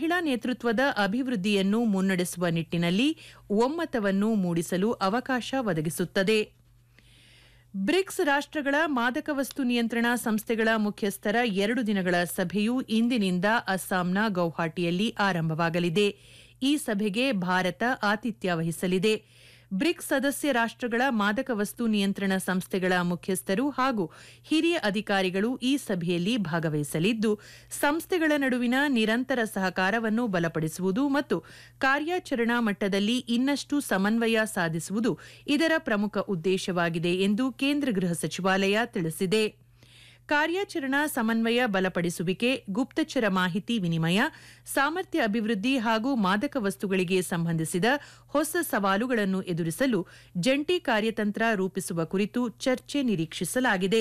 ಮಹಿಳಾ ನೇತೃತ್ವದ ಅಭಿವೃದ್ಧಿಯನ್ನು ಮುನ್ನಡೆಸುವ ನಿಟ್ಟಿನಲ್ಲಿ ಒಮ್ಮತವನ್ನು ಮೂಡಿಸಲು ಅವಕಾಶ ಒದಗಿಸುತ್ತದೆ ಬ್ರಿಕ್ಸ್ ರಾಷ್ಟ್ರಗಳ ಮಾದಕ ವಸ್ತು ನಿಯಂತ್ರಣ ಸಂಸ್ಥೆಗಳ ಮುಖ್ಯಸ್ಥರ ಎರಡು ದಿನಗಳ ಸಭೆಯು ಇಂದಿನಿಂದ ಅಸ್ಸಾಂನ ಗೌಹಾಟಿಯಲ್ಲಿ ಆರಂಭವಾಗಲಿದೆ ಈ ಸಭೆಗೆ ಭಾರತ ಆತಿಥ್ಯ ವಹಿಸಲಿದೆ ಬ್ರಿಕ್ಸ್ ಸದಸ್ಯ ರಾಷ್ಟ್ರಗಳ ಮಾದಕ ವಸ್ತು ನಿಯಂತ್ರಣ ಸಂಸ್ಥೆಗಳ ಮುಖ್ಯಸ್ಥರು ಹಾಗೂ ಹಿರಿಯ ಅಧಿಕಾರಿಗಳು ಈ ಸಭೆಯಲ್ಲಿ ಭಾಗವಹಿಸಲಿದ್ದು ಸಂಸ್ಥೆಗಳ ನಡುವಿನ ನಿರಂತರ ಸಹಕಾರವನ್ನು ಬಲಪಡಿಸುವುದು ಮತ್ತು ಕಾರ್ಯಾಚರಣಾ ಮಟ್ಟದಲ್ಲಿ ಇನ್ನಷ್ಟು ಸಮನ್ವಯ ಸಾಧಿಸುವುದು ಇದರ ಪ್ರಮುಖ ಉದ್ದೇಶವಾಗಿದೆ ಎಂದು ಕೇಂದ್ರ ಗೃಹ ಸಚಿವಾಲಯ ತಿಳಿಸಿದೆ ಕಾರ್ಯಾಚರಣಾ ಸಮನ್ವಯ ಬಲಪಡಿಸುವಿಕೆ ಗುಪ್ತಚರ ಮಾಹಿತಿ ವಿನಿಮಯ ಸಾಮರ್ಥ್ಯ ಅಭಿವೃದ್ಧಿ ಹಾಗೂ ಮಾದಕ ವಸ್ತುಗಳಿಗೆ ಸಂಬಂಧಿಸಿದ ಹೊಸ ಸವಾಲುಗಳನ್ನು ಎದುರಿಸಲು ಜಂಟಿ ಕಾರ್ಯತಂತ್ರ ರೂಪಿಸುವ ಕುರಿತು ಚರ್ಚೆ ನಿರೀಕ್ಷಿಸಲಾಗಿದೆ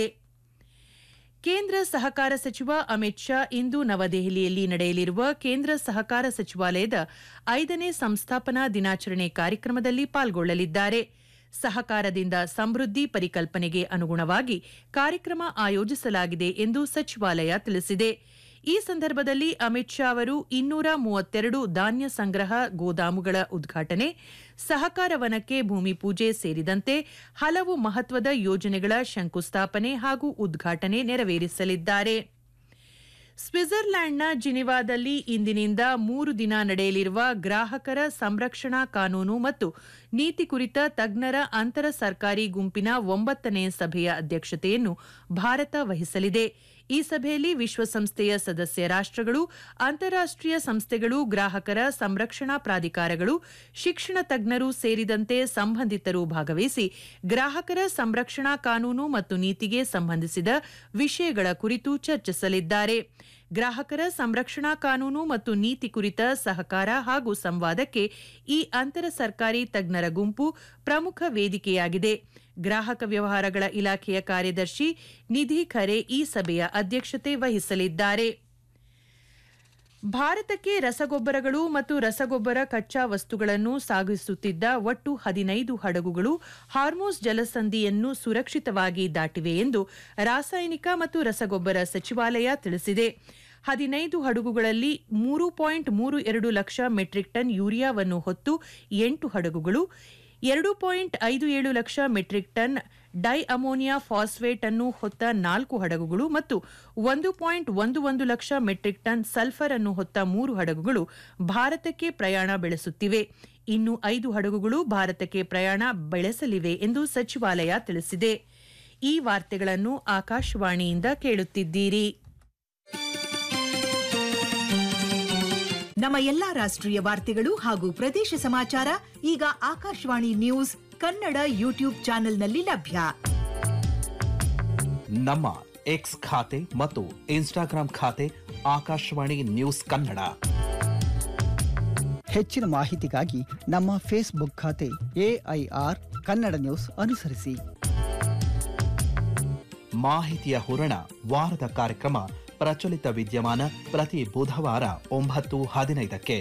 ಕೇಂದ್ರ ಸಹಕಾರ ಸಚಿವ ಅಮಿತ್ ಶಾ ಇಂದು ನವದೆಹಲಿಯಲ್ಲಿ ನಡೆಯಲಿರುವ ಕೇಂದ್ರ ಸಹಕಾರ ಸಚಿವಾಲಯದ ಐದನೇ ಸಂಸ್ಥಾಪನಾ ದಿನಾಚರಣೆ ಕಾರ್ಯಕ್ರಮದಲ್ಲಿ ಪಾಲ್ಗೊಳ್ಳಲಿದ್ದಾರೆ ಸಹಕಾರದಿಂದ ಸಮೃದ್ಧಿ ಪರಿಕಲ್ಪನೆಗೆ ಅನುಗುಣವಾಗಿ ಕಾರ್ಯಕ್ರಮ ಆಯೋಜಿಸಲಾಗಿದೆ ಎಂದು ಸಚಿವಾಲಯ ತಿಳಿಸಿದೆ ಈ ಸಂದರ್ಭದಲ್ಲಿ ಅಮಿತ್ ಶಾ ಅವರು ಇನ್ನೂರ ಮೂವತ್ತೆರಡು ಧಾನ್ಯ ಸಂಗ್ರಹ ಗೋದಾಮುಗಳ ಉದ್ಘಾಟನೆ ಸಹಕಾರ ವನಕ್ಕೆ ಭೂಮಿ ಪೂಜೆ ಸೇರಿದಂತೆ ಹಲವು ಮಹತ್ವದ ಯೋಜನೆಗಳ ಶಂಕುಸ್ಥಾಪನೆ ಹಾಗೂ ಉದ್ಘಾಟನೆ ನೆರವೇರಿಸಲಿದ್ದಾರೆ ಸ್ವಿಟ್ಜರ್ಲ್ಯಾಂಡ್ನ ಜಿನಿವಾದಲ್ಲಿ ಇಂದಿನಿಂದ ಮೂರು ದಿನ ನಡೆಯಲಿರುವ ಗ್ರಾಹಕರ ಸಂರಕ್ಷಣಾ ಕಾನೂನು ಮತ್ತು ನೀತಿ ಕುರಿತ ತಜ್ಞರ ಅಂತರ ಸರ್ಕಾರಿ ಗುಂಪಿನ ಒಂಬತ್ತನೇ ಸಭೆಯ ಅಧ್ಯಕ್ಷತೆಯನ್ನು ಭಾರತ ವಹಿಸಲಿದೆ ಈ ಸಭೆಯಲ್ಲಿ ವಿಶ್ವಸಂಸ್ಥೆಯ ಸದಸ್ಯ ರಾಷ್ಟ್ರಗಳು ಅಂತಾರಾಷ್ಟೀಯ ಸಂಸ್ಥೆಗಳು ಗ್ರಾಹಕರ ಸಂರಕ್ಷಣಾ ಪ್ರಾಧಿಕಾರಗಳು ಶಿಕ್ಷಣ ತಜ್ಞರು ಸೇರಿದಂತೆ ಸಂಬಂಧಿತರು ಭಾಗವಹಿಸಿ ಗ್ರಾಹಕರ ಸಂರಕ್ಷಣಾ ಕಾನೂನು ಮತ್ತು ನೀತಿಗೆ ಸಂಬಂಧಿಸಿದ ವಿಷಯಗಳ ಕುರಿತು ಚರ್ಚಿಸಲಿದ್ದಾರೆ ಗ್ರಾಹಕರ ಸಂರಕ್ಷಣಾ ಕಾನೂನು ಮತ್ತು ನೀತಿ ಕುರಿತ ಸಹಕಾರ ಹಾಗೂ ಸಂವಾದಕ್ಕೆ ಈ ಅಂತರ ಸರ್ಕಾರಿ ತಜ್ಞರ ಗುಂಪು ಪ್ರಮುಖ ವೇದಿಕೆಯಾಗಿದೆ ಗ್ರಾಹಕ ವ್ಯವಹಾರಗಳ ಇಲಾಖೆಯ ಕಾರ್ಯದರ್ಶಿ ನಿಧಿ ಖರೆ ಈ ಸಭೆಯ ಅಧ್ಯಕ್ಷತೆ ವಹಿಸಲಿದ್ದಾರೆ ಭಾರತಕ್ಕೆ ರಸಗೊಬ್ಬರಗಳು ಮತ್ತು ರಸಗೊಬ್ಬರ ಕಚ್ಚಾ ವಸ್ತುಗಳನ್ನು ಸಾಗಿಸುತ್ತಿದ್ದ ಒಟ್ಟು ಹದಿನೈದು ಹಡಗುಗಳು ಹಾರ್ಮೋಸ್ ಜಲಸಂಧಿಯನ್ನು ಸುರಕ್ಷಿತವಾಗಿ ದಾಟಿವೆ ಎಂದು ರಾಸಾಯನಿಕ ಮತ್ತು ರಸಗೊಬ್ಬರ ಸಚಿವಾಲಯ ತಿಳಿಸಿದೆ ಹದಿನೈದು ಹಡಗುಗಳಲ್ಲಿ ಮೂರು ಪಾಯಿಂಟ್ ಮೂರು ಎರಡು ಲಕ್ಷ ಮೆಟ್ರಿಕ್ ಟನ್ ಯೂರಿಯಾವನ್ನು ಹೊತ್ತು ಎಂಟು ಹಡಗುಗಳು ಎರಡು ಪಾಯಿಂಟ್ ಐದು ಏಳು lakh metric ton di ammonia phosphate ಅನ್ನು ಹೊತ್ತ ನಾಲ್ಕು ಹಡಗುಗಳು ಮತ್ತು ಒಂದು ಪಾಯಿಂಟ್ ಒಂದು ಒಂದು ಲಕ್ಷ ಮೆಟ್ರಿಕ್ ಟನ್ ಸಲ್ಫರ್ ಅನ್ನು ಹೊತ್ತ ಮೂರು ಹಡಗುಗಳು ಭಾರತಕ್ಕೆ ಪ್ರಯಾಣ ಬೆಳೆಸುತ್ತಿವೆ ಇನ್ನು ಐದು ಹಡಗುಗಳು ಭಾರತಕ್ಕೆ ಪ್ರಯಾಣ ಬೆಳೆಸಲಿವೆ ಎಂದು ಸಚಿವಾಲಯ ತಿಳಿಸಿದೆ ಈ ವಾರ್ತೆಗಳನ್ನು ಆಕಾಶವಾಣಿಯಿಂದ ಕೇಳುತ್ತಿದ್ದೀರಿ ನಮ್ಮ ಎಲ್ಲಾ ರಾಷ್ಟ್ರೀಯ ವಾರ್ತೆಗಳು ಹಾಗೂ ಪ್ರದೇಶ ಸಮಾಚಾರ ಈಗ ಆಕಾಶವಾಣಿ ನ್ಯೂಸ್ ಕನ್ನಡ ಯೂಟ್ಯೂಬ್ ಚಾನೆಲ್ನಲ್ಲಿ ಲಭ್ಯ ನಮ್ಮ ಎಕ್ಸ್ ಖಾತೆ ಮತ್ತು ಇನ್ಸ್ಟಾಗ್ರಾಂ ಖಾತೆ ಆಕಾಶವಾಣಿ ನ್ಯೂಸ್ ಕನ್ನಡ ಹೆಚ್ಚಿನ ಮಾಹಿತಿಗಾಗಿ ನಮ್ಮ ಫೇಸ್ಬುಕ್ ಖಾತೆ ಎಐಆರ್ ಕನ್ನಡ ನ್ಯೂಸ್ ಅನುಸರಿಸಿ ಮಾಹಿತಿಯ ಹೂರಣ ವಾರದ ಕಾರ್ಯಕ್ರಮ ಪ್ರಚಲಿತ ವಿದ್ಯಮಾನ ಪ್ರತಿ ಬುಧವಾರ ಒಂಬತ್ತು ಹದಿನೈದಕ್ಕೆ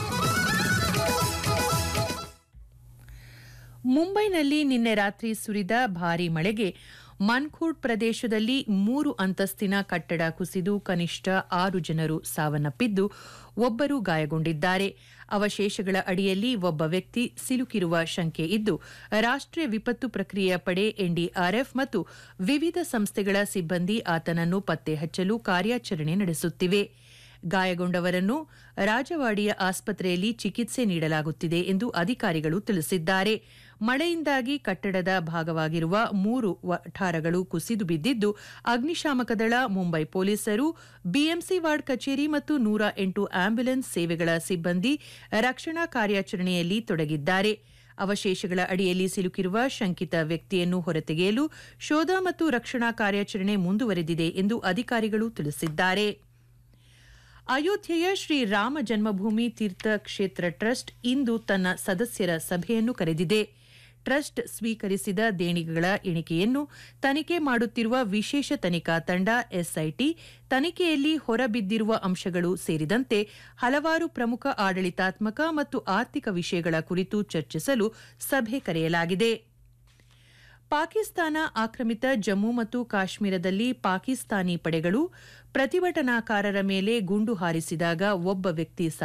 ಮುಂಬೈನಲ್ಲಿ ನಿನ್ನೆ ರಾತ್ರಿ ಸುರಿದ ಭಾರೀ ಮಳೆಗೆ ಮನ್ಖೂಡ್ ಪ್ರದೇಶದಲ್ಲಿ ಮೂರು ಅಂತಸ್ತಿನ ಕಟ್ಟಡ ಕುಸಿದು ಕನಿಷ್ಠ ಆರು ಜನರು ಸಾವನ್ನಪ್ಪಿದ್ದು ಒಬ್ಬರು ಗಾಯಗೊಂಡಿದ್ದಾರೆ ಅವಶೇಷಗಳ ಅಡಿಯಲ್ಲಿ ಒಬ್ಬ ವ್ಯಕ್ತಿ ಸಿಲುಕಿರುವ ಶಂಕೆ ಇದ್ದು ರಾಷ್ಟ್ರೀಯ ವಿಪತ್ತು ಪ್ರಕ್ರಿಯೆಯ ಪಡೆ ಎನ್ಡಿಆರ್ಎಫ್ ಮತ್ತು ವಿವಿಧ ಸಂಸ್ಥೆಗಳ ಸಿಬ್ಬಂದಿ ಆತನನ್ನು ಪತ್ತೆ ಹಚ್ಚಲು ಕಾರ್ಯಾಚರಣೆ ನಡೆಸುತ್ತಿವೆ ಗಾಯಗೊಂಡವರನ್ನು ರಾಜವಾಡಿಯ ಆಸ್ಪತ್ರೆಯಲ್ಲಿ ಚಿಕಿತ್ಸೆ ನೀಡಲಾಗುತ್ತಿದೆ ಎಂದು ಅಧಿಕಾರಿಗಳು ತಿಳಿಸಿದ್ದಾರೆ ಮಳೆಯಿಂದಾಗಿ ಕಟ್ಟಡದ ಭಾಗವಾಗಿರುವ ಮೂರು ವಠಾರಗಳು ಕುಸಿದು ಬಿದ್ದಿದ್ದು ಅಗ್ನಿಶಾಮಕ ದಳ ಮುಂಬೈ ಪೊಲೀಸರು ಬಿಎಂಸಿ ವಾರ್ಡ್ ಕಚೇರಿ ಮತ್ತು ನೂರ ಎಂಟು ಆಂಬ್ಯುಲೆನ್ಸ್ ಸೇವೆಗಳ ಸಿಬ್ಬಂದಿ ರಕ್ಷಣಾ ಕಾರ್ಯಾಚರಣೆಯಲ್ಲಿ ತೊಡಗಿದ್ದಾರೆ ಅವಶೇಷಗಳ ಅಡಿಯಲ್ಲಿ ಸಿಲುಕಿರುವ ಶಂಕಿತ ವ್ಯಕ್ತಿಯನ್ನು ಹೊರತೆಗೆಯಲು ಶೋಧ ಮತ್ತು ರಕ್ಷಣಾ ಕಾರ್ಯಾಚರಣೆ ಮುಂದುವರೆದಿದೆ ಎಂದು ಅಧಿಕಾರಿಗಳು ತಿಳಿಸಿದ್ದಾರೆ ಅಯೋಧ್ಯೆಯ ಶ್ರೀ ರಾಮ ಜನ್ಮಭೂಮಿ ತೀರ್ಥ ಕ್ಷೇತ್ರ ಟ್ರಸ್ಟ್ ಇಂದು ತನ್ನ ಸದಸ್ಯರ ಸಭೆಯನ್ನು ಕರೆದಿದೆ ಟ್ರಸ್ಟ್ ಸ್ವೀಕರಿಸಿದ ದೇಣಿಗೆಗಳ ಎಣಿಕೆಯನ್ನು ತನಿಖೆ ಮಾಡುತ್ತಿರುವ ವಿಶೇಷ ತನಿಖಾ ತಂಡ ಎಸ್ಐಟಿ ತನಿಖೆಯಲ್ಲಿ ಹೊರಬಿದ್ದಿರುವ ಅಂಶಗಳು ಸೇರಿದಂತೆ ಹಲವಾರು ಪ್ರಮುಖ ಆಡಳಿತಾತ್ಮಕ ಮತ್ತು ಆರ್ಥಿಕ ವಿಷಯಗಳ ಕುರಿತು ಚರ್ಚಿಸಲು ಸಭೆ ಕರೆಯಲಾಗಿದೆ ಪಾಕಿಸ್ತಾನ ಆಕ್ರಮಿತ ಜಮ್ಮು ಮತ್ತು ಕಾಶ್ಮೀರದಲ್ಲಿ ಪಾಕಿಸ್ತಾನಿ ಪಡೆಗಳು ಪ್ರತಿಭಟನಾಕಾರರ ಮೇಲೆ ಗುಂಡು ಹಾರಿಸಿದಾಗ ಒಬ್ಬ ವ್ಯಕ್ತಿ